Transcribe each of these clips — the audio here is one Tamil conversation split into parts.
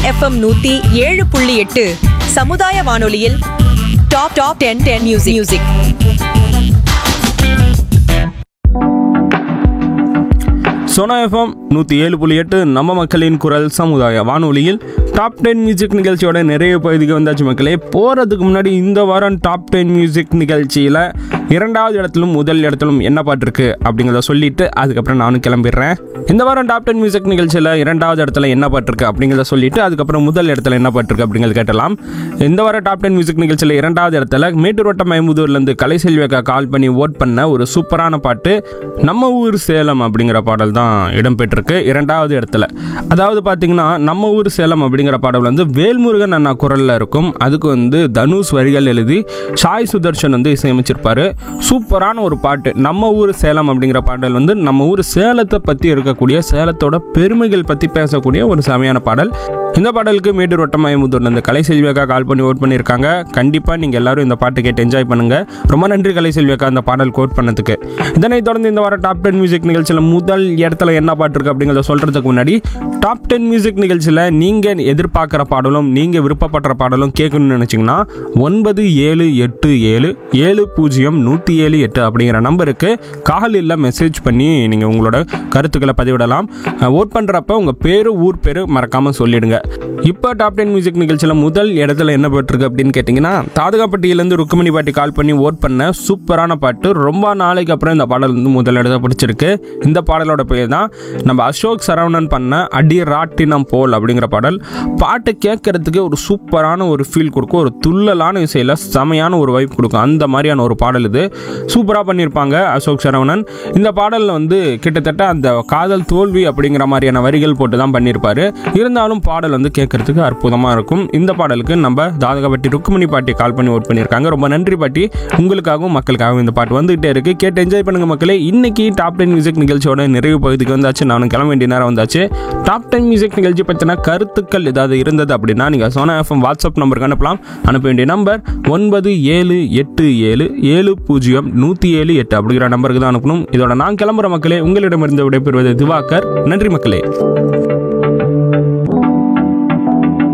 எஃப்எம் நூத்தி ஏழு புள்ளி எட்டு சமுதாய வானொலியில் top top ten ten music music Sona FM நூற்றி ஏழு புள்ளி எட்டு நம்ம மக்களின் குரல் சமுதாய வானொலியில் டாப் டென் மியூசிக் நிகழ்ச்சியோட நிறைய பகுதிக்கு வந்தாச்சு மக்களே போகிறதுக்கு முன்னாடி இந்த வாரம் டாப் டென் மியூசிக் நிகழ்ச்சியில் இரண்டாவது இடத்திலும் முதல் இடத்திலும் என்ன பாட்டு இருக்கு அப்படிங்கிறத சொல்லிட்டு அதுக்கப்புறம் நானும் கிளம்பிடுறேன் இந்த வாரம் டாப் டென் மியூசிக் நிகழ்ச்சியில் இரண்டாவது இடத்துல என்ன பாட்டு இருக்கு அப்படிங்கிறத சொல்லிட்டு அதுக்கப்புறம் முதல் இடத்துல என்ன பாட்டு இருக்கு அப்படிங்கிறத கேட்டலாம் இந்த வாரம் டாப் டென் மியூசிக் நிகழ்ச்சியில் இரண்டாவது இடத்துல மேட்டூர் வட்டம் மயமுதூர்லேருந்து கலைசெல்வியக்கா கால் பண்ணி ஓட் பண்ண ஒரு சூப்பரான பாட்டு நம்ம ஊர் சேலம் அப்படிங்கிற பாடல் தான் இடம்பெற்றிருக்கு இரண்டாவது இடத்துல அதாவது பார்த்தீங்கன்னா நம்ம ஊர் சேலம் அப்படிங்கிற பாடல் வந்து வேல்முருகன் அண்ணா குரலில் இருக்கும் அதுக்கு வந்து தனுஷ் வரிகள் எழுதி சாய் சுதர்ஷன் வந்து இசையமைச்சிருப்பாரு சூப்பரான ஒரு பாட்டு நம்ம ஊர் சேலம் அப்படிங்கிற பாடல் வந்து நம்ம ஊர் சேலத்தை பற்றி இருக்கக்கூடிய சேலத்தோட பெருமைகள் பற்றி பேசக்கூடிய ஒரு செமையான பாடல் இந்த பாடலுக்கு மேட்டூர் வட்டமயமுதூர்ல இந்த கலை செல்வியக்கா கால் பண்ணி ஓட் பண்ணியிருக்காங்க கண்டிப்பாக நீங்கள் எல்லாரும் இந்த பாட்டு கேட்டு என்ஜாய் பண்ணுங்க ரொம்ப நன்றி கலை செல்வியக்கா இந்த பாடல் கோட் பண்ணதுக்கு இதனைத் தொடர்ந்து இந்த வாரம் டாப் டென் மியூசிக் நிகழ்ச்சியில் முதல் இடத்துல என்ன பாட்டு இருக்கு அப்படிங்கிறத சொல்கிறதுக்கு முன்னாடி டாப் டென் மியூசிக் நிகழ்ச்சியில் நீங்கள் எதிர்பார்க்குற பாடலும் நீங்கள் விருப்பப்படுற பாடலும் கேட்கணும்னு நினச்சிங்கன்னா ஒன்பது ஏழு எட்டு ஏழு ஏழு பூஜ்ஜியம் நூற்றி ஏழு எட்டு அப்படிங்கிற நம்பருக்கு காலில் மெசேஜ் பண்ணி நீங்கள் உங்களோட கருத்துக்களை பதிவிடலாம் ஓட் பண்ணுறப்ப உங்கள் பேர் ஊர் பேர் மறக்காமல் சொல்லிடுங்க இப்போ டாப் டென் மியூசிக் நிகழ்ச்சியில் முதல் இடத்துல என்ன போட்டிருக்கு அப்படின்னு கேட்டிங்கன்னா தாதகாப்பட்டியிலேருந்து ருக்குமணி பாட்டி கால் பண்ணி ஓட் பண்ண சூப்பரான பாட்டு ரொம்ப நாளைக்கு அப்புறம் இந்த பாடல் வந்து முதல் இடத்த பிடிச்சிருக்கு இந்த பாடலோட பேர் தான் நம்ம அசோக் சரவணன் பண்ண அடி ராட்டினம் போல் அப்படிங்கிற பாடல் பாட்டு கேட்கறதுக்கு ஒரு சூப்பரான ஒரு ஃபீல் கொடுக்கும் ஒரு துள்ளலான இசையில் செமையான ஒரு வைப் கொடுக்கும் அந்த மாதிரியான ஒரு பாடல் இது சூப்பராக பண்ணியிருப்பாங்க அசோக் சரவணன் இந்த பாடலில் வந்து கிட்டத்தட்ட அந்த காதல் தோல்வி அப்படிங்கிற மாதிரியான வரிகள் போட்டு தான் பண்ணியிருப்பாரு இருந்தாலும் பாடல் வந்து கேட்கறதுக்கு அற்புதமாக இருக்கும் இந்த பாடலுக்கு நம்ம தாதகப்பட்டி ருக்குமணி பாட்டி கால் பண்ணி ஓட் பண்ணியிருக்காங்க ரொம்ப நன்றி பாட்டி உங்களுக்காகவும் மக்களுக்காகவும் இந்த பாட்டு வந்துகிட்டே இருக்கு கேட்டு என்ஜாய் பண்ணுங்க மக்களே இன்னைக்கு டாப் டென் மியூசிக் நிகழ்ச்சியோட நிறைவு பகுதிக்கு வந்தாச்சு நானும் கிளம்ப வேண்டிய நேரம் வந்தாச்சு டாப் டென் மியூசிக் நிகழ்ச்சி பற்றின கருத்துக்கள் ஏதாவது இருந்தது அப்படின்னா நீங்கள் சோனா எஃப்எம் வாட்ஸ்அப் நம்பருக்கு அனுப்பலாம் அனுப்ப வேண்டிய நம்பர் ஒன்பது ஏழு எட்டு ஏழு ஏழு பூஜ்ஜியம் நூற்றி ஏழு எட்டு அப்படிங்கிற நம்பருக்கு தான் அனுப்பணும் இதோட நான் கிளம்புற மக்களே உங்களிடமிருந்து விடைபெறுவது திவாகர் நன்றி மக்களே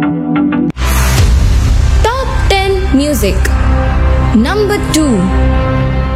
Top 10 Music Number 2